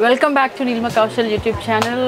Welcome back to Neelma Kaushal YouTube channel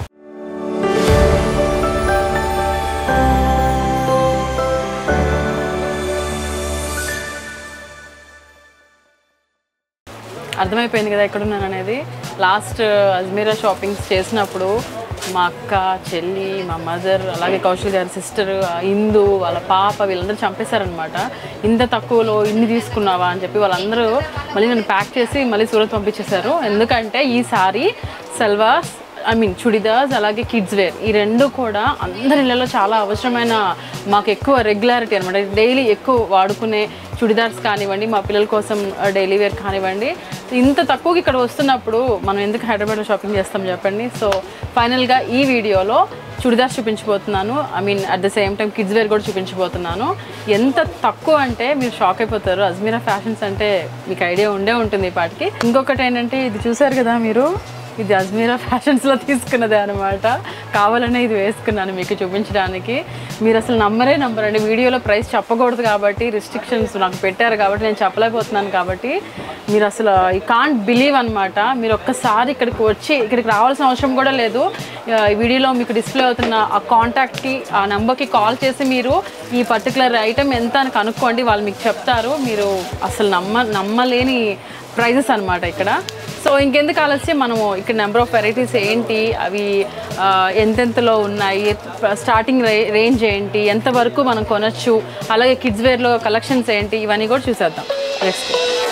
అర్థమైపోయింది కదా ఎక్కడున్నాను అనేది లాస్ట్ అజ్మీరా షాపింగ్స్ చేసినప్పుడు మా అక్క చెల్లి మా మదర్ అలాగే కౌశల్ గారి సిస్టర్ ఇందు వాళ్ళ పాప వీళ్ళందరూ చంపేశారనమాట ఇంత తక్కువలో ఇన్ని తీసుకున్నావా అని చెప్పి వాళ్ళందరూ మళ్ళీ నన్ను ప్యాక్ చేసి మళ్ళీ సూరత్ పంపించేశారు ఎందుకంటే ఈసారి సల్వాస్ ఐ మీన్ చుడిదార్స్ అలాగే కిడ్స్ వేర్ ఈ రెండు కూడా అందరి ఇళ్ళలో చాలా అవసరమైన మాకు ఎక్కువ రెగ్యులారిటీ అనమాట డైలీ ఎక్కువ వాడుకునే చుడిదార్స్ కానివ్వండి మా పిల్లల కోసం డైలీ వేర్ కానివ్వండి ఇంత తక్కువకి ఇక్కడ వస్తున్నప్పుడు మనం ఎందుకు హైదరాబాద్లో షాపింగ్ చేస్తాం చెప్పండి సో ఫైనల్గా ఈ వీడియోలో చుడిదార్స్ చూపించబోతున్నాను I mean at the same time kids wear కూడా చూపించబోతున్నాను ఎంత తక్కువ అంటే మీరు షాక్ అయిపోతారు అజ్మీరా ఫ్యాషన్స్ అంటే మీకు ఐడియా ఉండే ఉంటుంది ఈ పాటికి ఇంకొకటి ఏంటంటే ఇది చూసారు కదా మీరు ఇది అజ్మీరా ఫ్యాషన్స్లో తీసుకున్నదే అనమాట కావాలనే ఇది వేసుకున్నాను మీకు చూపించడానికి మీరు అసలు నమ్మరే నమ్మరండి వీడియోలో ప్రైస్ చెప్పకూడదు కాబట్టి రిస్ట్రిక్షన్స్ నాకు పెట్టారు కాబట్టి నేను చెప్పలేకపోతున్నాను కాబట్టి మీరు అసలు ఈ కాంట్ బిలీవ్ అనమాట మీరు ఒక్కసారి ఇక్కడికి వచ్చి ఇక్కడికి రావాల్సిన అవసరం కూడా లేదు ఆ, ఈ వీడియోలో మీకు డిస్ప్లే అవుతున్న ఆ కాంటాక్ట్కి ఆ నెంబర్కి కాల్ చేసి మీరు ఈ పర్టికులర్ ఐటెం ఎంత అని కనుక్కోండి వాళ్ళు మీకు చెప్తారు మీరు అసలు నమ్మ నమ్మలేని ప్రైజెస్ అనమాట ఇక్కడ సో ఇంకెందుకు ఆలస్యం మనము ఇక్కడ నెంబర్ ఆఫ్ వెరైటీస్ ఏంటి అవి ఆ, ఎంతెంతలో ఉన్నాయి స్టార్టింగ్ రే రేంజ్ ఏంటి ఎంతవరకు మనం కొనచ్చు అలాగే కిడ్స్ వేర్లో కలెక్షన్స్ ఏంటి ఇవన్నీ కూడా చూసేద్దాం నెక్స్ట్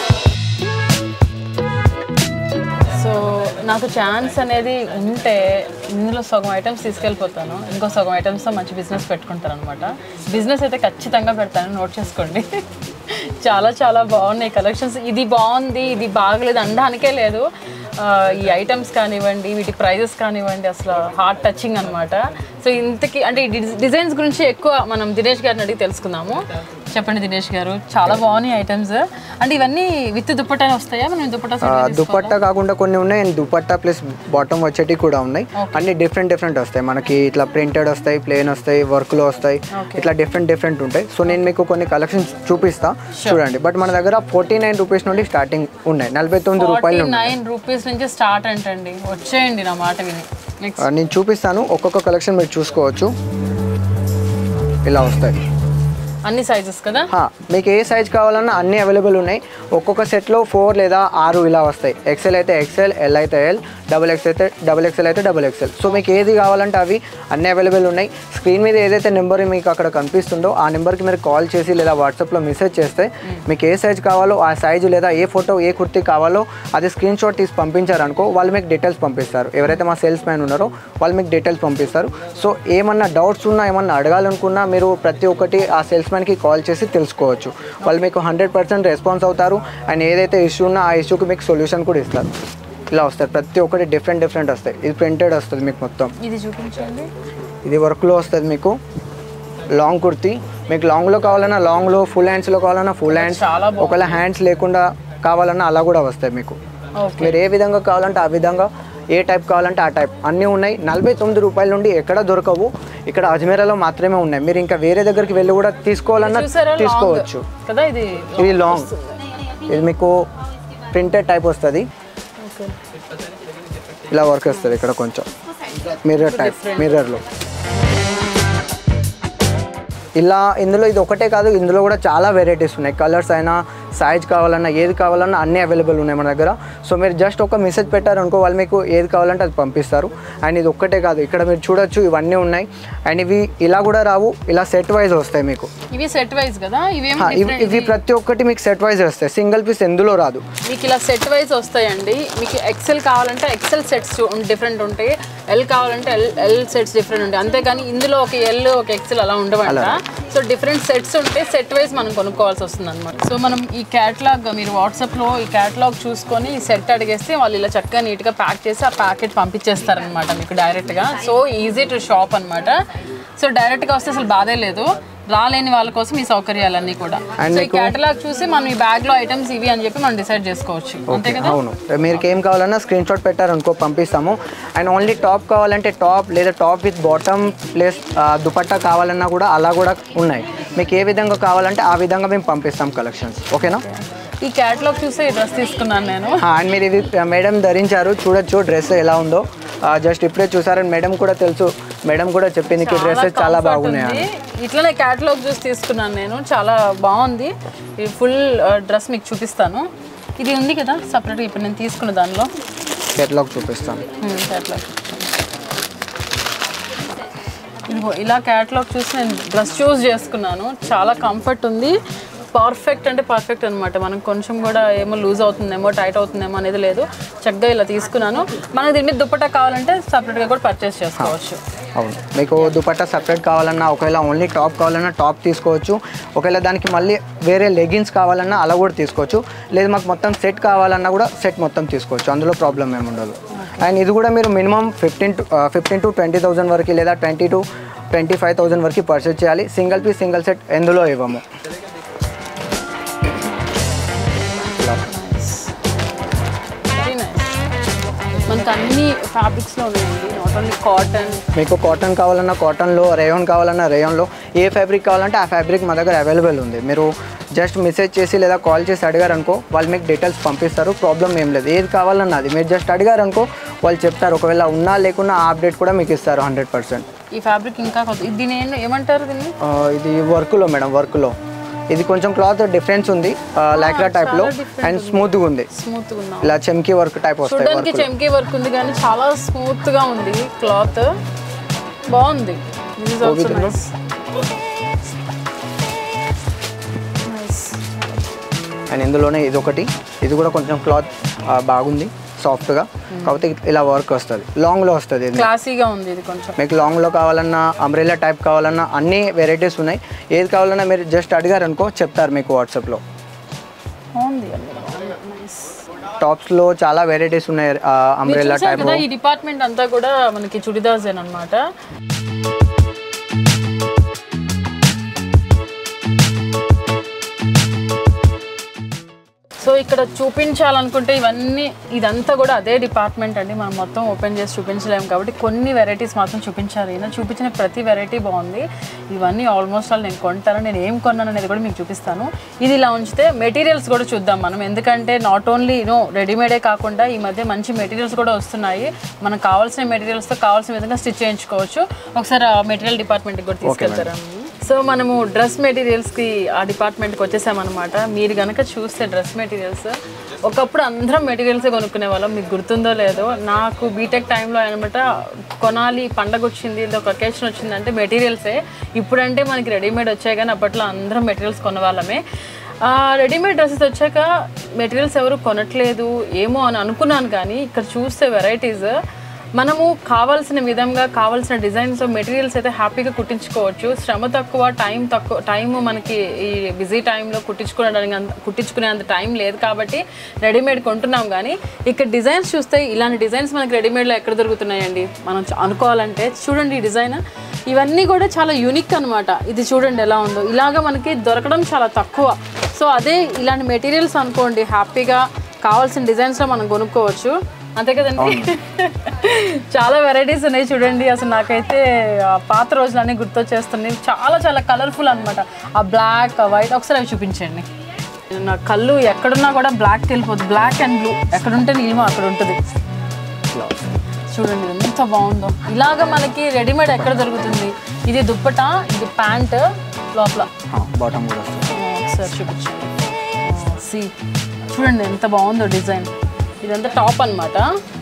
సో నాకు ఛాన్స్ అనేది ఉంటే ఇందులో సగం ఐటమ్స్ తీసుకెళ్ళిపోతాను ఇంకో సగం ఐటమ్స్తో మంచి బిజినెస్ పెట్టుకుంటాను అనమాట బిజినెస్ అయితే ఖచ్చితంగా పెడతాను నోట్ చేసుకోండి చాలా చాలా బాగున్నాయి కలెక్షన్స్ ఇది బాగుంది ఇది బాగలేదు అనడానికే లేదు ఆ, ఈ ఐటమ్స్ కానివ్వండి వీటి ప్రైజెస్ కానివ్వండి అసలు హార్ట్ టచింగ్ అనమాట సో ఇంతకి అంటే ఈ డిజ- డిజైన్స్ గురించి ఎక్కువ మనం దినేష్ గారిని అడిగి తెలుసుకుందాము చెప్పండి దినేష్ గారు చాలా బాగున్నాయి ఐటమ్స్ అంటే ఇవన్నీ విత్ దుప్పటానే వస్తాయా మనం దుప్పటా set గా తీసుకోవాలా? దుపట్టా కాకుండా కొన్ని ఉన్నాయి అండ్ దుపట్టా ప్లస్ బాటమ్ వచ్చేటివి కూడా ఉన్నాయి అన్ని డిఫరెంట్ డిఫరెంట్ వస్తాయి మనకి ఇట్లా ప్రింటెడ్ వస్తాయి ప్లేన్ వస్తాయి వర్క్లో వస్తాయి ఇట్లా డిఫరెంట్ డిఫరెంట్ ఉంటాయి సో నేను మీకు కొన్ని కలెక్షన్స్ చూపిస్తా చూడండి బట్ మన దగ్గర ఫోర్టీ నైన్ రూపీస్ నుండి స్టార్టింగ్ ఉన్నాయి నలభై తొమ్మిది రూపాయలు ఫార్టీ నైన్ రూపీస్ నుంచి స్టార్ట్ అంటండి వచ్చేయండి నా మాట విని నెక్స్ట్ ఆ, నేను చూపిస్తాను ఒక్కొక్క కలెక్షన్ మీరు చూసుకోవచ్చు ఇలా వస్తాయి అన్ని సైజెస్ కదా హా, మీకు ఏ సైజ్ కావాలన్నా అన్నీ అవైలబుల్ ఉన్నాయి ఒక్కొక్క సెట్లో ఫోర్ లేదా ఆరు ఇలా వస్తాయి ఎక్సెల్ అయితే ఎక్సెల్ ఎల్ అయితే ఎల్ డబుల్ ఎక్స్ అయితే డబుల్ ఎక్సెల్ అయితే డబుల్ ఎక్సెల్ సో మీకు ఏది కావాలంటే అవి అన్నీ అవైలబుల్ ఉన్నాయి స్క్రీన్ మీద ఏదైతే నెంబర్ మీకు అక్కడ కనిపిస్తుందో ఆ నెంబర్కి మీరు కాల్ చేసి లేదా వాట్సాప్లో మెసేజ్ చేస్తే మీకు ఏ సైజ్ కావాలో ఆ సైజు లేదా ఏ ఫోటో ఏ కుర్తీ కావాలో అది స్క్రీన్ షాట్ తీసి పంపించారనుకో వాళ్ళు మీకు డీటెయిల్స్ పంపిస్తారు ఎవరైతే మా సేల్స్ మ్యాన్ ఉన్నారో వాళ్ళు మీకు డీటెయిల్స్ పంపిస్తారు సో ఏమన్నా డౌట్స్ ఉన్నా ఏమన్నా అడగాలనుకున్నా మీరు ప్రతి ఒక్కటి ఆ సేల్స్ మ్యాన్కి కాల్ చేసి తెలుసుకోవచ్చు వాళ్ళు మీకు హండ్రెడ్ పర్సెంట్ రెస్పాన్స్ అవుతారు అండ్ ఏదైతే ఇష్యూ ఉన్నా ఆ ఇష్యూకి మీకు సొల్యూషన్ కూడా ఇస్తారు ఇలా వస్తాయి ప్రతి ఒక్కటి డిఫరెంట్ డిఫరెంట్ వస్తాయి ఇది ప్రింటెడ్ వస్తుంది మీకు మొత్తం ఇది చూపించండి ఇది వర్క్లో వస్తుంది మీకు లాంగ్ కుర్తీ మీకు లాంగ్లో కావాలన్నా లాంగ్లో ఫుల్ హ్యాండ్స్లో కావాలన్నా ఫుల్ హ్యాండ్స్ చాలా ఒకవేళ హ్యాండ్స్ లేకుండా కావాలన్నా అలా కూడా వస్తాయి మీకు ఓకే మీరు ఏ విధంగా కావాలంటే ఆ విధంగా ఏ టైప్ కావాలంటే ఆ టైప్ అన్నీ ఉన్నాయి నలభై తొమ్మిది రూపాయల నుండి ఎక్కడ దొరకవు ఇక్కడ అజ్మీరాలో మాత్రమే ఉన్నాయి మీరు ఇంకా వేరే దగ్గరికి వెళ్ళి కూడా తీసుకోవాలన్నా చూసారా తీసుకోవచ్చు లాంగ్ కదా ఇది ఇది లాంగ్ ఇది మీకు ప్రింటెడ్ టైప్ వస్తుంది ఓకే ఇలా వర్క్ వస్తుంది ఇక్కడ కొంచెం మిర్రర్ టైప్ మిర్రర్లో ఇలా ఇందులో ఇది ఒకటే కాదు ఇందులో కూడా చాలా వెరైటీస్ ఉన్నాయి కలర్స్ అయినా సైజ్ కావాలన్నా ఏది కావాలన్నా అన్నీ అవైలబుల్ ఉన్నాయి మన దగ్గర సో మీరు జస్ట్ ఒక మెసేజ్ పెట్టారనుకో వాళ్ళు మీకు ఏది కావాలంటే అది పంపిస్తారు అండ్ ఇది ఒక్కటే కాదు ఇక్కడ మీరు చూడొచ్చు ఇవన్నీ ఉన్నాయి అండ్ ఇవి ఇలా కూడా రావు ఇలా సెట్ వైజ్ వస్తాయి మీకు ఇవి సెట్ వైజ్ కదా ఇవేమి హా, ఇవి ఇవి ప్రతి ఒక్కటి మీకు సెట్ వైజ్ వస్తాయి సింగిల్ పీస్ ఎందులో రాదు మీకు ఇలా సెట్ వైజ్ వస్తాయండి మీకు ఎక్సెల్ కావాలంటే ఎక్సెల్ సెట్స్ డిఫరెంట్ ఉంటాయి ఎల్ కావాలంటే ఎల్ ఎల్ సెట్స్ డిఫరెంట్ ఉంటాయి అంతేగాని ఇందులో ఒక ఎల్ ఒక ఎక్సెల్ అలా ఉండవంట సో డిఫరెంట్ సెట్స్ ఉంటే సెట్ వైజ్ మనం కొనుక్కోవాల్సి వస్తుంది అనమాట సో మనం ఈ క్యాటలాగ్ మీరు వాట్సాప్లో ఈ క్యాటలాగ్ చూసుకొని ఈ సెట్ అడిగేస్తే వాళ్ళు ఇలా చక్కగా నీట్గా ప్యాక్ చేసి ఆ ప్యాకెట్ పంపించేస్తారనమాట మీకు డైరెక్ట్గా సో ఈజీ టు షాప్ అనమాట సో డైరెక్ట్గా వస్తే అసలు బాధే లేదు రాలేని వాళ్ళ కోసం ఈ సౌకర్యాలన్నీ కూడా సో ఈ క్యాటలాగ్ చూసి మనం ఈ బ్యాగ్ లో ఐటమ్స్ ఇవి అని చెప్పి మనం డిసైడ్ చేసుకోవచ్చు అంతే కదా అవును మీరు ఏం కావాలన్నా స్క్రీన్ షాట్ పెట్టారనుకో పంపిస్తాము అండ్ ఓన్లీ టాప్ కావాలంటే టాప్ లేదా top with bottom plus dupatta కావాలన్నా కూడా అలా కూడా ఉన్నాయి మీకు ఏ విధంగా కావాలంటే ఆ విధంగా మేము పంపిస్తాం కలెక్షన్స్ ఓకేనా ఈ క్యాటలాగ్ చూస్తే ఈ డ్రెస్ తీసుకున్నాను నేను అండ్ మీరు ఇది మేడం ధరించారు చూడొచ్చు డ్రెస్ ఎలా ఉందో జస్ట్ ఇప్పుడే చూసారని మేడం కూడా తెలుసు మేడం కూడా చెప్పింది ఈ డ్రెస్సెస్ చాలా comfort బాగున్నాయి ఉంది. అని ఇట్లనే క్యాటలాగ్ చూసి తీసుకున్నాను నేను చాలా బాగుంది ఇది ఫుల్ డ్రెస్ మీకు చూపిస్తాను ఇది ఉంది కదా సపరేట్గా ఇప్పుడు నేను తీసుకున్న దానిలో కేటలాగ్ చూపిస్తాను క్యాటలాగ్ ఇదిగో ఇలా క్యాటలాగ్ చూసి నేను డ్రెస్ చూస్ చేసుకున్నాను చాలా కంఫర్ట్ ఉంది పర్ఫెక్ట్ అంటే పర్ఫెక్ట్ అనమాట మనకు కొంచెం కూడా ఏమో లూజ్ అవుతుందేమో టైట్ అవుతుందేమో అనేది లేదు చక్కగా ఇలా తీసుకున్నాను మనకు దీని మీద దుప్పటా కావాలంటే సపరేట్గా కూడా పర్చేస్ చేసుకోవచ్చు అవును మీకు దుపట్టా సపరేట్ కావాలన్నా ఒకవేళ ఓన్లీ టాప్ కావాలన్నా టాప్ తీసుకోవచ్చు ఒకవేళ దానికి మళ్ళీ వేరే లెగిన్స్ కావాలన్నా అలా కూడా తీసుకోవచ్చు లేదు మాకు మొత్తం సెట్ కావాలన్నా కూడా సెట్ మొత్తం తీసుకోవచ్చు అందులో ప్రాబ్లం ఏమి ఉండదు అండ్ ఇది కూడా మీరు minimum fifteen to fifteen to twenty thousand వరకు లేదా twenty to twenty five thousand వరకు పర్చేస్ చేయాలి సింగిల్ పీస్ సింగిల్ సెట్ ఎందులో ఇవ్వము వెరీ నైస్ మనకు అన్ని ఫ్యాబ్రిక్స్లో ఉన్నాయండి నాట్ ఓన్లీ కాటన్ మీకు కాటన్ కావాలన్నా కాటన్లో రేయాన్ కావాలన్నా రేయాన్లో ఏ ఫ్యాబ్రిక్ కావాలంటే ఆ ఫ్యాబ్రిక్ మా దగ్గర అవైలబుల్ ఉంది మీరు జస్ట్ మెసేజ్ చేసి లేదా కాల్ చేసి అడిగారనుకో వాళ్ళు మీకు డీటెయిల్స్ పంపిస్తారు ప్రాబ్లం ఏం లేదు ఏది కావాలన్నా అది మీరు జస్ట్ అడిగారనుకో వాళ్ళు చెప్తారు ఒకవేళ ఉన్నా లేకున్నా ఆ అప్డేట్ కూడా మీకు ఇస్తారు హండ్రెడ్ పర్సెంట్ ఈ ఫ్యాబ్రిక్ ఇంకా కొత్త ఇది దీని ఏం- ఏమంటారు దీన్ని ఇది వర్క్లో మేడం వర్క్లో ఇది కొంచెం క్లాత్ డిఫరెన్స్ ఉంది లాక్రా టైప్లో అండ్ స్మూత్గా ఉంది స్మూత్గా ఉన్నాం ఇలా చెమ్కీ వర్క్ టైప్ వస్తాయి చూడడానికి వర్క్ చెమ్కీ వర్క్ ఉంది కానీ చాలా స్మూత్ గా ఉంది క్లాత్ బాగుంది this is also nice nice and ఇందులోనే ఇది ఒకటి ఇది కూడా కొంచెం క్లాత్ బాగుంది సాఫ్ట్గా కాకపోతే ఇలా వర్క్ వస్తుంది లాంగ్లో వస్తుంది ఇది క్లాసీగా ఉంది ఇది కొంచెం మీకు లాంగ్లో కావాలన్నా అంబ్రెల్లా టైప్ కావాలన్నా అన్ని వెరైటీస్ ఉన్నాయి ఏది కావాలన్నా మీరు జస్ట్ అడిగారనుకో చెప్తారు మీకు వాట్సాప్లో బాగుంది నైస్ టాప్స్లో చాలా వెరైటీస్ ఉన్నాయి అంబ్రెల్లా చూసారు టైప్ కదా ఈ డిపార్ట్మెంట్ అంతా కూడా మనకి చుడిదార్స్ అనమాట సో ఇక్కడ చూపించాలనుకుంటే ఇవన్నీ ఇదంతా కూడా అదే డిపార్ట్మెంట్ అండి మనం మొత్తం ఓపెన్ చేసి చూపించలేము కాబట్టి కొన్ని వెరైటీస్ మాత్రం చూపించారు ఈయన చూపించిన ప్రతి వెరైటీ బాగుంది ఇవన్నీ ఆల్మోస్ట్ ఆల్ నేను కొంటాను నేను ఏం కొన్నాను అనేది కూడా మీకు చూపిస్తాను ఇది ఇలా ఉంచితే మెటీరియల్స్ కూడా చూద్దాం మనం ఎందుకంటే నాట్ ఓన్లీ నో రెడీమేడే కాకుండా ఈ మధ్య మంచి మెటీరియల్స్ కూడా వస్తున్నాయి మనకు కావాల్సిన మెటీరియల్స్తో కావాల్సిన విధంగా స్టిచ్ చేయించుకోవచ్చు ఒకసారి ఆ మెటీరియల్ డిపార్ట్మెంట్కి కూడా తీసుకెళ్తారా సో మనము డ్రెస్ మెటీరియల్స్కి ఆ డిపార్ట్మెంట్కి వచ్చేసామన్నమాట మీరు కనుక చూస్తే డ్రెస్ మెటీరియల్స్ ఒకప్పుడు అందరం మెటీరియల్సే కొనుక్కునే వాళ్ళం మీకు గుర్తుందో లేదో నాకు బీటెక్ టైంలో అనమాట కొనాలి పండగ వచ్చింది లేదా ఒక అకేషన్ వచ్చిందంటే మెటీరియల్సే ఇప్పుడంటే మనకి రెడీమేడ్ వచ్చాయి కానీ అప్పట్లో అందరం మెటీరియల్స్ కొనవాళ్ళమే ఆ, రెడీమేడ్ డ్రెస్సెస్ వచ్చాక మెటీరియల్స్ ఎవరు కొనట్లేదు ఏమో అని అనుకున్నాను కానీ ఇక్కడ చూస్తే వెరైటీస్ మనము కావాల్సిన విధంగా కావాల్సిన డిజైన్స్ మెటీరియల్స్ అయితే హ్యాపీగా కుట్టించుకోవచ్చు శ్రమ తక్కువ టైం తక్కువ టైం మనకి ఈ బిజీ టైంలో కుట్టించుకోవడానికి అంత కుట్టించుకునే అంత టైం లేదు కాబట్టి రెడీమేడ్ కొంటున్నాం కానీ ఇక్కడ డిజైన్స్ చూస్తే ఇలాంటి డిజైన్స్ మనకి రెడీమేడ్లో ఎక్కడ దొరుకుతున్నాయండి మనం చ- అనుకోవాలంటే చూడండి ఈ డిజైన్ ఇవన్నీ కూడా చాలా యూనిక్ అనమాట ఇది చూడండి ఎలా ఉందో ఇలాగా మనకి దొరకడం చాలా తక్కువ సో అదే ఇలాంటి మెటీరియల్స్ అనుకోండి హ్యాపీగా కావాల్సిన డిజైన్స్లో మనం కొనుక్కోవచ్చు అంతే కదండి చాలా వెరైటీస్ ఉన్నాయి చూడండి అసలు నాకైతే ఆ పాత రోజులన్నీ గుర్తొచ్చేస్తున్నాయి చాలా చాలా కలర్ఫుల్ అనమాట ఆ బ్లాక్ వైట్ ఒకసారి అవి చూపించండి నా కళ్ళు ఎక్కడున్నా కూడా బ్లాక్ వెళ్ళిపోతుంది బ్లాక్ అండ్ బ్లూ ఎక్కడుంటే నీలిమో అక్కడ ఉంటుంది చూడండి ఇది ఎంత బాగుందో ఇలాగ మనకి రెడీమేడ్ ఎక్కడ దొరుకుతుంది ఇది దుప్పట ఇది ప్యాంట్ లోపల బాటమ్ కూడా వస్తుంది ఆ, ఒకసారి చూపించండి సి చూడండి ఎంత బాగుందో డిజైన్ ఇదంతా టాప్ అన్నమాట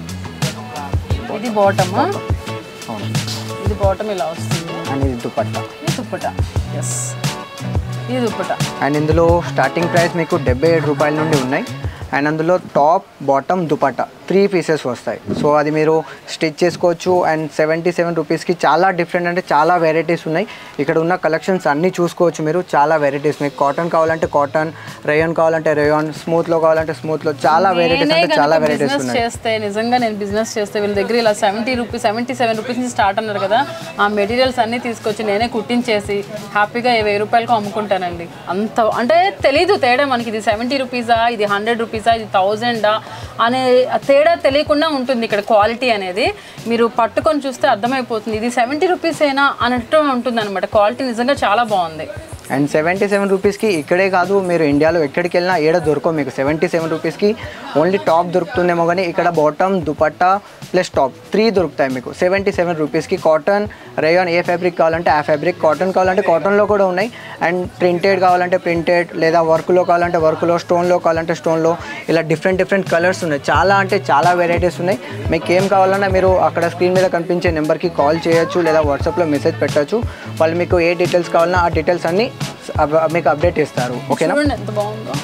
ఇది బాటమ్ అవును ఇది బాటమ్ ఇలా వస్తుంది అండ్ ఇది దుపట్టా ఇది దుప్పట ఎస్ ఇది దుప్పట అండ్ ఇందులో స్టార్టింగ్ ప్రైస్ మీకు డెబ్బై ఏడు రూపాయల నుండి ఉన్నాయి అండ్ అందులో top bottom dupatta three pieces వస్తాయి సో అది మీరు స్టిచ్ చేసుకోవచ్చు అండ్ సెవెంటీ సెవెన్ రూపీస్కి చాలా డిఫరెంట్ అంటే చాలా వెరైటీస్ ఉన్నాయి ఇక్కడ ఉన్న కలెక్షన్స్ అన్నీ చూసుకోవచ్చు మీరు చాలా వెరైటీస్ మీకు కాటన్ కావాలంటే కాటన్ రేయాన్ కావాలంటే రేయాన్ స్మూత్లో కావాలంటే స్మూత్లో చాలా వెరైటీస్ నేనే అంటే చాలా కనుక వెరైటీస్ బిజినెస్ ఉన్నాయి చేస్తే నిజంగా నేను బిజినెస్ చేస్తే వీళ్ళ దగ్గర ఇలా seventy rupees seventy seven rupees నుంచి స్టార్ట్ అన్నారు కదా ఆ మెటీరియల్స్ అన్ని తీసుకొచ్చి నేనే కుట్టించేసి హ్యాపీగా ఏ వెయ్యి రూపాయలకు అమ్ముకుంటానండి అంత అంటే తెలీదు తేడా మనకి ఇది సెవెంటీ రూపీసా ఇది హండ్రెడ్ రూపీసా ఇది థౌజండా అనే ఆ తేడా తెలియకుండా ఉంటుంది ఇక్కడ క్వాలిటీ అనేది మీరు పట్టుకొని చూస్తే అర్థమైపోతుంది ఇది సెవెంటీ రూపీస్ ఏనా అన్నట్టు ఉంటుంది అనమాట క్వాలిటీ నిజంగా చాలా బాగుంది అండ్ సెవెంటీ సెవెన్ రూపీస్కి ఇక్కడే కాదు మీరు ఇండియాలో ఎక్కడికి వెళ్ళినా ఏడ దొరకవు మీకు సెవెంటీ సెవెన్ రూపీస్కి ఓన్లీ టాప్ దొరుకుతుందేమో కానీ ఇక్కడ bottom dupatta plus top three దొరుకుతాయి మీకు సెవెంటీ సెవెన్ రూపీస్కి కాటన్ రేయాన్ ఏ ఫ్యాబ్రిక్ కావాలంటే ఆ ఫ్యాబ్రిక్ కాటన్ కావాలంటే కాటన్లో కూడా ఉన్నాయి అండ్ ప్రింటెడ్ కావాలంటే ప్రింటెడ్ లేదా వర్క్లో కావాలంటే వర్క్లో స్టోన్లో కావాలంటే స్టోన్లో ఇలా డిఫరెంట్ డిఫరెంట్ కలర్స్ ఉన్నాయి చాలా అంటే చాలా వెరైటీస్ ఉన్నాయి మీకు ఏం కావాలన్నా మీరు అక్కడ స్క్రీన్ మీద కనిపించే నెంబర్కి కాల్ చేయొచ్చు లేదా వాట్సాప్లో మెసేజ్ పెట్టచ్చు వాళ్ళు మీకు ఏ డీటెయిల్స్ కావాలన్నా ఆ డీటెయిల్స్ అన్నీ అవ- మీకు అప్డేట్ ఇస్తారు ఓకేనా చూడండి ఎంత బాగుందో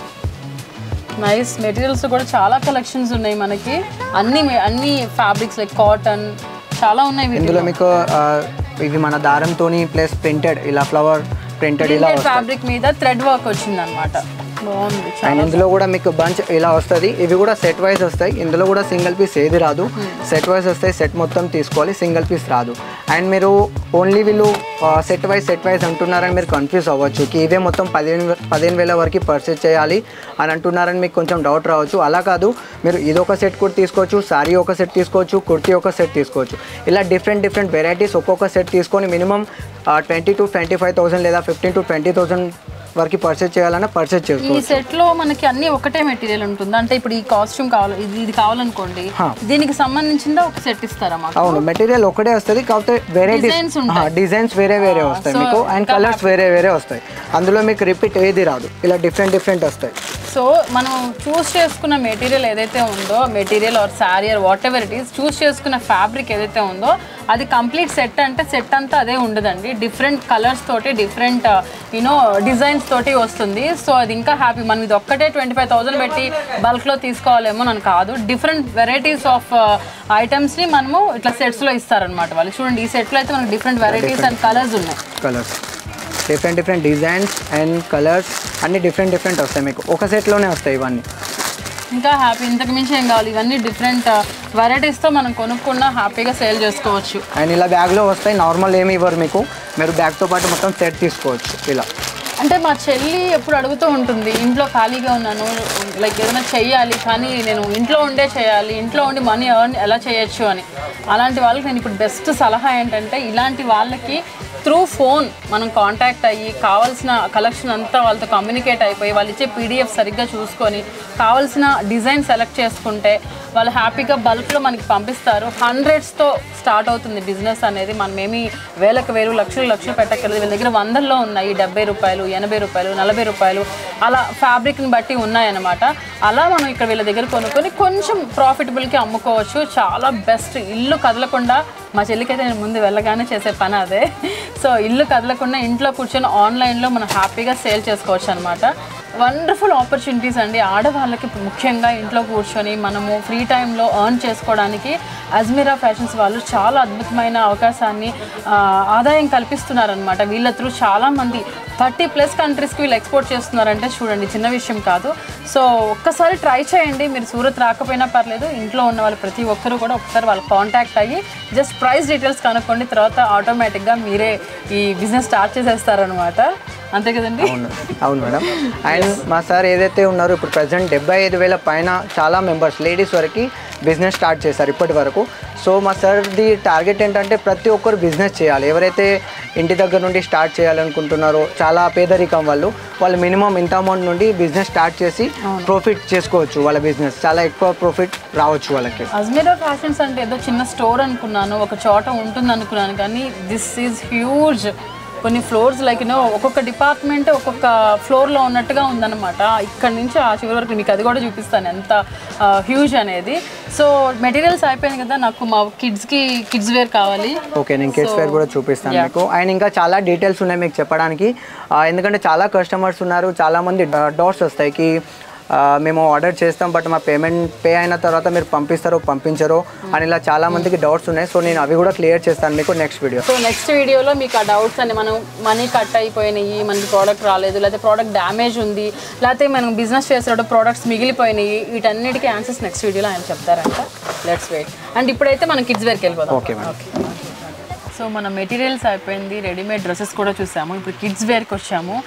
నైస్ మెటీరియల్స్ కూడా చాలా కలెక్షన్స్ ఉన్నాయి మనకి అన్ని అన్ని ఫ్యాబ్రిక్స్ లైక్ కాటన్ చాలా ఉన్నాయి వీటిలో. ఇందులో మీకు ఆ, ఇవి మన దారంతోని ప్లస్ ప్రింటెడ్ ఇలా ఫ్లవర్ ప్రింటెడ్ ఇలా ప్రింటెడ్ వస్తాయి ఫ్యాబ్రిక్ మీద థ్రెడ్ వర్క్ వచ్చింది అనమాట బాగుంది చాలా అండ్ ఇందులో కూడా మీకు బంచ్ ఇలా వస్తుంది ఇవి కూడా సెట్ వైజ్ వస్తాయి ఇందులో కూడా సింగిల్ పీస్ ఏది రాదు సెట్ వైజ్ వస్తాయి సెట్ మొత్తం తీసుకోవాలి సింగిల్ పీస్ రాదు అండ్ మీరు ఓన్లీ వీళ్ళు సెట్ వైజ్ సెట్ వైజ్ అంటున్నారని మీరు కన్ఫ్యూజ్ అవ్వచ్చు కి ఇవే మొత్తం పదిహేను వే- పదిహేను వేల వరకు పర్చేస్ చేయాలి అని అంటున్నారని మీకు కొంచెం డౌట్ రావచ్చు అలా కాదు మీరు ఇదొక సెట్ కూడా తీసుకోవచ్చు సారీ ఒక సెట్ తీసుకోవచ్చు కుర్తీ ఒక సెట్ తీసుకోవచ్చు ఇలా డిఫరెంట్ డిఫరెంట్ వెరైటీస్ ఒక్కొక్క సెట్ తీసుకొని minimum twenty to twenty five thousand లేదా ఫిఫ్టీన్ టు ట్వంటీ థౌసండ్ వరకు పర్చేస్ చేయాలన్నా పర్చేస్ ఈ చేసుకోవచ్చు సెట్ లో మనకి అన్ని ఒకటే మెటీరియల్ ఉంటుంది అంటే ఇప్పుడు ఈ కాస్ట్యూమ్ కావాలి ఇది ఇది కావాలనుకోండి హా. దీనికి సంబంధించిందా ఒక సెట్ ఇస్తారా మాకు అవును మెటీరియల్ ఒకటే వస్తుంది కాకపోతే వెరైటీస్ Designs ఉంటాయి. డిజైన్స్ వేరే వేరే వస్తాయి so మీకు అండ్ ఇంకా కలర్స్ వేరే వేరే వస్తాయి అందులో మీకు రిపీట్ ఏది రాదు ఇలా డిఫరెంట్ డిఫరెంట్ వస్తాయి సో మనం చూస్ చేసుకున్న మెటీరియల్ ఏదైతే ఉందో material or sari or whatever it is choose చేసుకున్న ఫ్యాబ్రిక్ ఏదైతే ఉందో అది కంప్లీట్ సెట్ అంటే సెట్ అంతా అదే ఉండదండి డిఫరెంట్ కలర్స్ తోటి డిఫరెంట్ యూనో డిజైన్స్ తోటి వస్తుంది సో అది ఇంకా హ్యాపీ మనం ఇది ఒక్కటే ట్వంటీ ఫైవ్ థౌసండ్ పెట్టి బల్క్లో తీసుకోవాలేమో అని కాదు డిఫరెంట్ వెరైటీస్ ఆఫ్ ఐటమ్స్ని మనము ఇట్లా సెట్స్లో ఇస్తారనమాట వాళ్ళు చూడండి ఈ సెట్లో అయితే మనకు డిఫరెంట్ వెరైటీస్ అండ్ కలర్స్ ఉన్నాయి colours different different designs and colours అన్ని డిఫరెంట్ డిఫరెంట్ వస్తాయి మీకు ఒక సెట్లోనే వస్తాయి ఇవన్నీ ఇంకా హ్యాపీ ఇంతకు మించి ఏం కావాలి ఇవన్నీ డిఫరెంట్ వెరైటీస్తో మనం కొనుక్కున్న హ్యాపీగా సేల్ చేసుకోవచ్చు అండ్ ఇలా బ్యాగ్లో వస్తాయి నార్మల్ ఏమి ఇవ్వరు మీకు మీరు బ్యాగ్తో పాటు మొత్తం సెట్ తీసుకోవచ్చు ఇలా అంటే మా చెల్లి ఎప్పుడు అడుగుతూ ఉంటుంది ఇంట్లో ఖాళీగా ఉన్నాను లైక్ ఏదైనా చెయ్యాలి కానీ నేను ఇంట్లో ఉండే చేయాలి ఇంట్లో ఉండి మనీ ఎర్న్ ఎలా చేయొచ్చు అని అలాంటి వాళ్ళకి నేను ఇప్పుడు బెస్ట్ సలహా ఏంటంటే ఇలాంటి వాళ్ళకి త్రూ ఫోన్ మనం కాంటాక్ట్ అయ్యి కావాల్సిన కలెక్షన్ అంతా వాళ్ళతో కమ్యూనికేట్ అయిపోయి వాళ్ళు ఇచ్చే పీడిఎఫ్ సరిగ్గా చూసుకొని కావాల్సిన డిజైన్ సెలెక్ట్ చేసుకుంటే వాళ్ళు హ్యాపీగా బల్క్లో మనకి పంపిస్తారు హండ్రెడ్స్తో స్టార్ట్ అవుతుంది బిజినెస్ అనేది మనం ఏమి వేలకు వేలు లక్షలు లక్షలు పెట్టక్కర్లేదు వీళ్ళ దగ్గర వందల్లో ఉన్నాయి డెబ్బై రూపాయలు ఎనభై రూపాయలు నలభై రూపాయలు అలా ఫ్యాబ్రిక్ని బట్టి ఉన్నాయన్నమాట అలా మనం ఇక్కడ వీళ్ళ దగ్గర కొనుక్కొని కొంచెం ప్రాఫిటబుల్కి అమ్ముకోవచ్చు చాలా బెస్ట్ ఇల్లు కదలకుండా మా చెల్లికైతే నేను ముందు వెళ్ళగానే చేసే పని అదే సో ఇల్లు కదలకుండా ఇంట్లో కూర్చొని ఆన్లైన్లో మనం హ్యాపీగా సేల్ చేసుకోవచ్చు అనమాట వండర్ఫుల్ ఆపర్చునిటీస్ అండి ఆడవాళ్ళకి ముఖ్యంగా ఇంట్లో కూర్చొని మనము ఫ్రీ టైంలో ఎర్న్ చేసుకోవడానికి అజ్మీరా ఫ్యాషన్స్ వాళ్ళు చాలా అద్భుతమైన అవకాశాన్ని ఆ, ఆదాయం కల్పిస్తున్నారనమాట వీళ్ళ త్రూ చాలామంది థర్టీ ప్లస్ కంట్రీస్కి వీళ్ళు ఎక్స్పోర్ట్ చేస్తున్నారంటే చూడండి చిన్న విషయం కాదు సో ఒక్కసారి ట్రై చేయండి మీరు సూరత్ రాకపోయినా పర్లేదు ఇంట్లో ఉన్న వాళ్ళు ప్రతి ఒక్కరు కూడా ఒకసారి వాళ్ళు కాంటాక్ట్ అయ్యి జస్ట్ ప్రైస్ డీటెయిల్స్ కనుక్కోండి తర్వాత ఆటోమేటిక్గా మీరే ఈ బిజినెస్ స్టార్ట్ చేసేస్తారనమాట అంతే కదండి అవును అవును మేడం అండ్ మా సార్ ఏదైతే ఉన్నారో ఇప్పుడు ప్రజెంట్ డెబ్బై ఐదు వేల పైన చాలా మెంబర్స్ లేడీస్ వరకు బిజినెస్ స్టార్ట్ చేశారు ఇప్పటి వరకు సో మా సార్ది టార్గెట్ ఏంటంటే ప్రతి ఒక్కరు బిజినెస్ చేయాలి ఎవరైతే ఇంటి దగ్గర నుండి స్టార్ట్ చేయాలనుకుంటున్నారో చాలా పేదరికం వాళ్ళు వాళ్ళు మినిమం ఇంత అమౌంట్ నుండి బిజినెస్ స్టార్ట్ చేసి ప్రాఫిట్ చేసుకోవచ్చు వాళ్ళ బిజినెస్ చాలా ఎక్కువ ప్రాఫిట్ రావచ్చు వాళ్ళకి అజ్మీరా ఫ్యాషన్స్ అంటే ఏదో చిన్న స్టోర్ అనుకున్నాను ఒక చోట ఉంటుంది అనుకున్నాను కానీ దిస్ ఈజ్ హ్యూజ్ కొన్ని ఫ్లోర్స్ లైక్ యూనో ఒక్కొక్క డిపార్ట్మెంట్ ఒక్కొక్క ఫ్లోర్లో ఉన్నట్టుగా ఉందన్నమాట ఇక్కడ నుంచి ఆ చివరి వరకు మీకు అది కూడా చూపిస్తాను ఎంత హ్యూజ్ అనేది సో మెటీరియల్స్ అయిపోయింది కదా నాకు మా కిడ్స్కి కిడ్స్ వేర్ కావాలి ఓకే నేను కిడ్స్ వేర్ కూడా చూపిస్తాను yeah. మీకు అండ్ ఇంకా చాలా డీటెయిల్స్ ఉన్నాయి మీకు చెప్పడానికి ఆ, ఎందుకంటే చాలా కస్టమర్స్ ఉన్నారు చాలా మంది డౌట్స్ వస్తాయి కి ఆ, మేము ఆర్డర్ చేస్తాం బట్ మా పేమెంట్ పే అయిన తర్వాత మీరు పంపిస్తారో పంపించరో అని ఇలా చాలా మందికి డౌట్స్ ఉన్నాయి సో నేను అవి కూడా క్లియర్ చేస్తాను మీకు నెక్స్ట్ వీడియో సో నెక్స్ట్ వీడియోలో మీకు ఆ డౌట్స్ అన్ని మనం మనీ కట్ అయిపోయినాయి మనకి ప్రోడక్ట్ రాలేదు లేకపోతే ప్రోడక్ట్ డ్యామేజ్ ఉంది లేకపోతే మనం బిజినెస్ చేసేటప్పుడు ప్రోడక్ట్స్ మిగిలిపోయినాయి వీటన్నిటికీ ఆన్సర్స్ నెక్స్ట్ వీడియోలో ఆయన చెప్తారంట లెట్స్ వెయిట్ అండ్ ఇప్పుడైతే మనం కిడ్స్ వేర్కి వెళ్ళిపోదాం ఓకే మేడం సో మన మెటీరియల్స్ అయిపోయింది రెడీమేడ్ డ్రెస్సెస్ కూడా చూసాము ఇప్పుడు కిడ్స్ వేర్కి వచ్చాము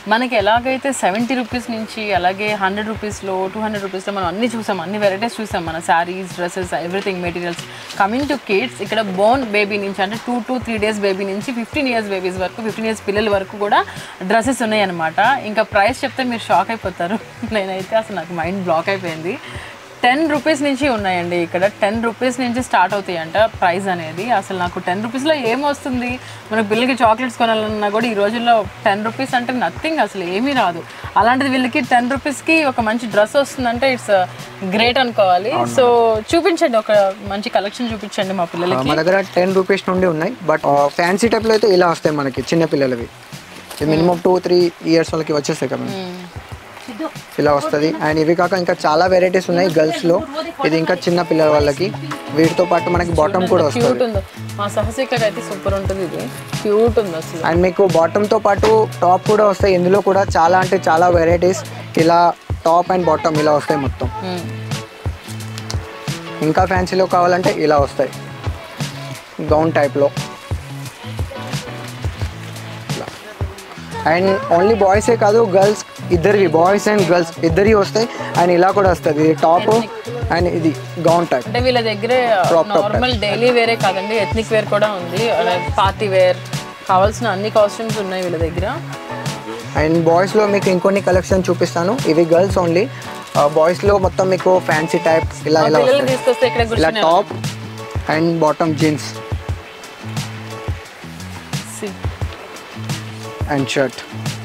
మనకి ఎలాగైతే సెవెంటీ రూపీస్ నుంచి అలాగే హండ్రెడ్ రూపీస్లో టూ హండ్రెడ్ రూపీస్లో మనం అన్ని చూసాం అన్ని వెరైటీస్ చూసాం మన saris dresses everything materials coming to kids ఇక్కడ బోన్ బేబీ నుంచి అంటే two to three days baby నుంచి ఫిఫ్టీన్ ఇయర్స్ బేబీస్ వరకు ఫిఫ్టీన్ ఇయర్స్ పిల్లల వరకు కూడా డ్రెస్సెస్ ఉన్నాయన్నమాట ఇంకా ప్రైస్ చెప్తే మీరు షాక్ అయిపోతారు నేనైతే అసలు నాకు మైండ్ బ్లాక్ అయిపోయింది టెన్ రూపీస్ నుంచి ఉన్నాయండి ఇక్కడ టెన్ రూపీస్ నుంచి స్టార్ట్ అవుతాయంట ప్రైస్ అనేది అసలు నాకు టెన్ రూపీస్లో ఏం వస్తుంది మన పిల్లలకి చాక్లెట్స్ కొనాలన్నా కూడా ఈ రోజుల్లో టెన్ రూపీస్ అంటే నథింగ్ అసలు ఏమీ రాదు అలాంటిది వీళ్ళకి టెన్ రూపీస్కి ఒక మంచి డ్రెస్ వస్తుందంటే ఇట్స్ గ్రేట్ అనుకోవాలి సో చూపించండి ఒక మంచి కలెక్షన్ చూపించండి మా పిల్లలకి మా దగ్గర టెన్ రూపీస్ నుండి ఉన్నాయి బట్ ఫ్యాన్సీ టైప్లో అయితే ఇలా వస్తాయి మనకి చిన్న పిల్లలవి మినిమం టూ త్రీ ఇయర్స్ వాళ్ళకి వచ్చేస్తాయి కదా ఇలా వస్తుంది అండ్ ఇవి కాక ఇంకా చాలా వెరైటీస్ ఉన్నాయి గర్ల్స్లో ఇది ఇంకా చిన్న పిల్లల వాళ్ళకి వీటితో పాటు మనకి బాటమ్ కూడా వస్తుంది క్యూట్ ఉంది మా సహసికకి అయితే సూపర్ ఉంటుంది ఇది క్యూట్ ఉంది అసలు అండ్ మీకు బాటమ్తో పాటు టాప్ కూడా వస్తాయి ఇందులో కూడా చాలా అంటే చాలా వెరైటీస్ ఇలా టాప్ అండ్ బాటమ్ ఇలా వస్తాయి మొత్తం మ్మ్. ఇంకా ఫ్యాన్సీలో కావాలంటే ఇలా వస్తాయి గౌన్ టైప్లో అండ్ ఓన్లీ బాయ్సే కాదు గర్ల్స్ ఇద్దరివి బాయ్స్ అండ్ గర్ల్స్ ఇద్దరి వస్తాయి అండ్ ఇలా కూడా వస్తుంది ఇది టాప్ అండ్ ఇది గౌన్ టైప్ అంటే వీళ్ళ దగ్గర నార్మల్ డైలీ వేరే కాదండి ఎథ్నిక్ వేర్ కూడా ఉంది పార్టీ వేర్ కావాల్సిన అన్ని కాస్ట్యూమ్స్ ఉన్నాయి వీళ్ళ దగ్గర అండ్ బాయ్స్లో మీకు ఇంకొన్ని కలెక్షన్ చూపిస్తాను ఇవి గర్ల్స్ ఓన్లీ బాయ్స్లో మొత్తం మీకు ఫ్యాన్సీ టైప్ ఇలా ఇలా పిల్లల్ని వస్తాయి తీసుకొస్తే ఇక్కడ ఇలా కూర్చునే top and bottom jeans and shirt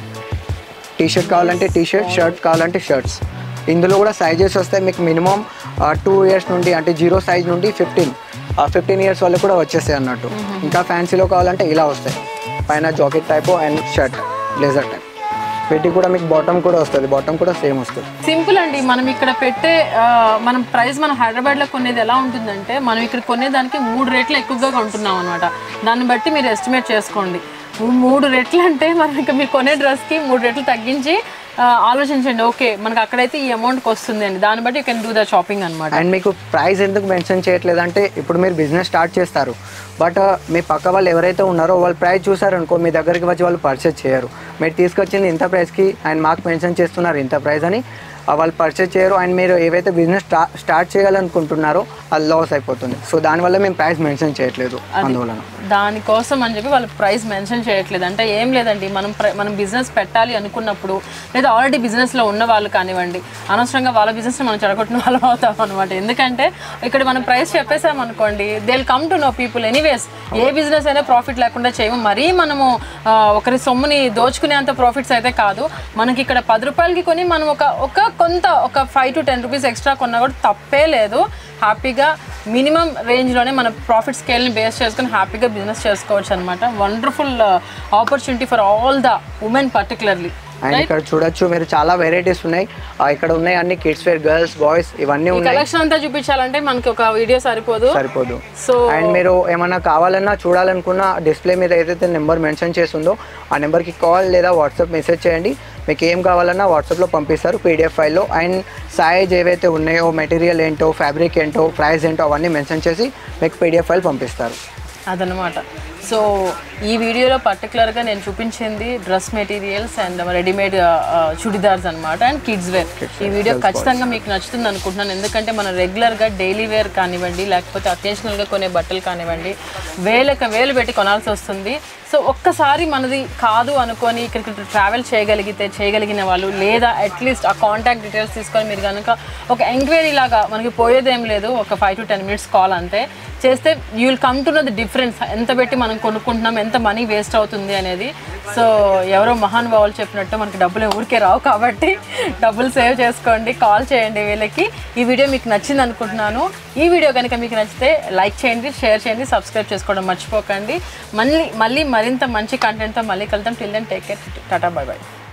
T shirt కావాలంటే టీ షర్ట్ షర్ట్ కావాలంటే షర్ట్స్ ఇందులో కూడా సైజెస్ వస్తాయి మీకు మినిమం టూ ఇయర్స్ నుండి అంటే జీరో సైజ్ నుండి ఫిఫ్టీన్ ఫిఫ్టీన్ ఇయర్స్ వాళ్ళకి కూడా వచ్చేస్తాయి అన్నట్టు ఇంకా ఫ్యాన్సీలో కావాలంటే ఇలా వస్తాయి పైన jacket type and shirt blazer type వీటికి కూడా మీకు బాటమ్ కూడా వస్తుంది బాటమ్ కూడా సేమ్ వస్తుంది సింపుల్ అండి మనం ఇక్కడ పెట్టే ఆ, మనం ప్రైస్ మనం హైదరాబాద్లో కొనేది ఎలా ఉంటుందంటే మనం ఇక్కడ కొనేదానికి మూడు రేట్లు ఎక్కువగా కొంటున్నాం అనమాట దాన్ని బట్టి మీరు ఎస్టిమేట్ చేసుకోండి మూ- మూడు రెట్లు అంటే మనం ఇంకా మీరు కొనే డ్రెస్కి మూడు రెట్లు తగ్గించి ఆ, ఆలోచించండి ఓకే మనకి అక్కడైతే ఈ అమౌంట్కి వస్తుంది అండి దాన్ని బట్టి you can do the shopping అనమాట అండ్ మీకు ప్రైస్ ఎందుకు మెన్షన్ చేయట్లేదు అంటే ఇప్పుడు మీరు బిజినెస్ స్టార్ట్ చేస్తారు బట్ మీ పక్క వాళ్ళు ఎవరైతే ఉన్నారో వాళ్ళు ప్రైస్ చూసారనుకో మీ దగ్గరికి వచ్చి వాళ్ళు పర్చేస్ చేయరు మీరు తీసుకొచ్చింది ఇంత ప్రైస్కి అండ్ మాకు మెన్షన్ చేస్తున్నారు ఇంత ప్రైస్ అని ఆ వాళ్ళు పర్చేస్ చేయరు అండ్ మీరు ఏవైతే బిజినెస్ స్టా స్టార్ట్ చేయాలనుకుంటున్నారో అది లాస్ అయిపోతుంది సో దానివల్ల మేము ప్రైస్ మెన్షన్ చేయట్లేదు అందువలన దానికోసం అని చెప్పి వాళ్ళు ప్రైస్ మెన్షన్ చేయట్లేదు అంటే ఏం లేదండి మనం ప్ర- మనం బిజినెస్ పెట్టాలి అనుకున్నప్పుడు లేదా ఆల్రెడీ బిజినెస్లో ఉన్న వాళ్ళు కానివ్వండి అనవసరంగా వాళ్ళ బిజినెస్ మనం చెడగొట్టిన వాళ్ళం అవుతాం అనమాట ఎందుకంటే ఇక్కడ మనం ప్రైస్ చెప్పేసాం అనుకోండి they come to know people anyways a business అయినా ప్రాఫిట్ లేకుండా చేయము మరీ మనము ఆ, ఒకరి సొమ్ముని దోచుకునేంత ప్రాఫిట్స్ అయితే కాదు మనకి ఇక్కడ పది రూపాయలకి కొని మనం ఒక ఒక కొంత ఒక five to ten rupees extra కొన్నా కూడా తప్పే లేదు హ్యాపీగా మినిమం రేంజ్లోనే మన ప్రాఫిట్ స్కేల్ని బేస్ చేసుకొని హ్యాపీగా బిజినెస్ చేసుకోవచ్చు అనమాట wonderful opportunity for all the women particularly and ఇక్కడ చూడొచ్చు మీరు చాలా వెరైటీస్ ఉన్నాయి ఆ, ఇక్కడ ఉన్నాయి అన్ని కిడ్స్ వేర్ గర్ల్స్ బాయ్స్ ఇవన్నీ ఈ ఉన్నాయి కలెక్షన్ అంతా చూపించాలంటే మనకి ఒక వీడియో సరిపోదు సరిపోదు సో అండ్ మీరు ఏమన్నా కావాలన్నా చూడాలనుకున్న డిస్ప్లే మీద ఏదైతే నెంబర్ మెన్షన్ చేసిందో ఆ నెంబర్కి కాల్ లేదా వాట్సాప్ మెసేజ్ చేయండి మీకు ఏం కావాలన్నా వాట్సాప్లో పంపిస్తారు పీడిఎఫ్ ఫైల్లో అండ్ సైజ్ ఏవైతే ఉన్నాయో మెటీరియల్ ఏంటో ఫ్యాబ్రిక్ ఏంటో ప్రైస్ ఏంటో అవన్నీ మెన్షన్ చేసి మీకు పీడిఎఫ్ ఫైల్ పంపిస్తారు అదనమాట సో ఈ వీడియోలో పర్టికులర్గా నేను చూపించింది dress materials and readymade churidars అనమాట అండ్ కిడ్స్ వేర్ ఈ వీడియో ఖచ్చితంగా మీకు నచ్చుతుంది అనుకుంటున్నాను ఎందుకంటే మనం రెగ్యులర్గా డైలీ వేర్ కానివ్వండి లేకపోతే అకేషనల్గా కొనే బట్టలు కానివ్వండి వేలకు వేలు పెట్టి కొనాల్సి వస్తుంది సో ఒక్కసారి మనది కాదు అనుకొని ఇక్కడికి ట్రావెల్ చేయగలిగితే చేయగలిగిన వాళ్ళు లేదా అట్లీస్ట్ ఆ కాంటాక్ట్ డీటెయిల్స్ తీసుకొని మీరు కనుక ఒక ఎంక్వైరీ లాగా మనకి పోయేదేం లేదు ఒక five to ten minutes call అంతే చేస్తే you will come to know the difference ఎంత పెట్టి మనం కొనుక్కుంటున్నాం ఎంత మనీ వేస్ట్ అవుతుంది అనేది సో ఎవరో మహానుభావులు చెప్పినట్టు మనకి డబ్బులు ఊరికే రావు కాబట్టి డబ్బులు సేవ్ చేసుకోండి కాల్ చేయండి వీళ్ళకి ఈ వీడియో మీకు నచ్చింది అనుకుంటున్నాను ఈ వీడియో కనుక మీకు నచ్చితే లైక్ చేయండి షేర్ చేయండి సబ్స్క్రైబ్ చేసుకోవడం మర్చిపోకండి మళ్ళీ మళ్ళీ మరింత మంచి కంటెంట్తో మళ్ళీ కలుద్దాం till then take care tata bye by